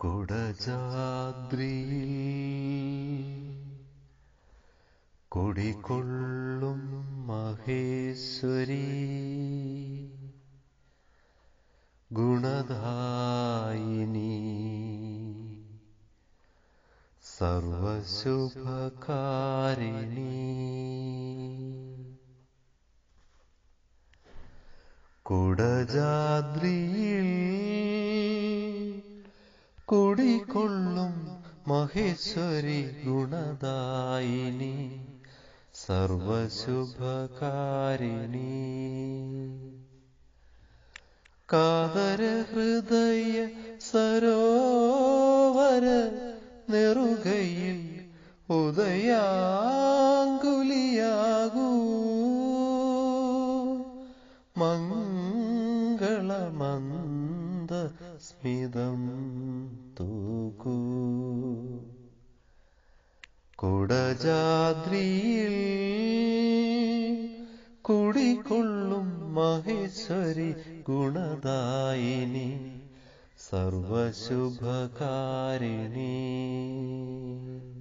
കുടജാദ്രിയിൽ കുടികൊള്ളും മഹേശ്വരി ഗുണദായിനി സർവശുഭകാരിണി കുടജാദ്രിയിൽ കുടികൊള്ളും മഹേശ്വരി ഗുണദായിനി സർവശുഭകാരിണി കാതര ഹൃദയ സരോവര നെറുകയിൽ ഉദയാങ്കുലിയാകൂ മംഗളമന്ദ സ്മിതം തൂകൂ കുടജാദ്രിയിൽ കുടികൊള്ളും മഹേശ്വരി ഗുണദായിനി സർവശുഭകാരിണി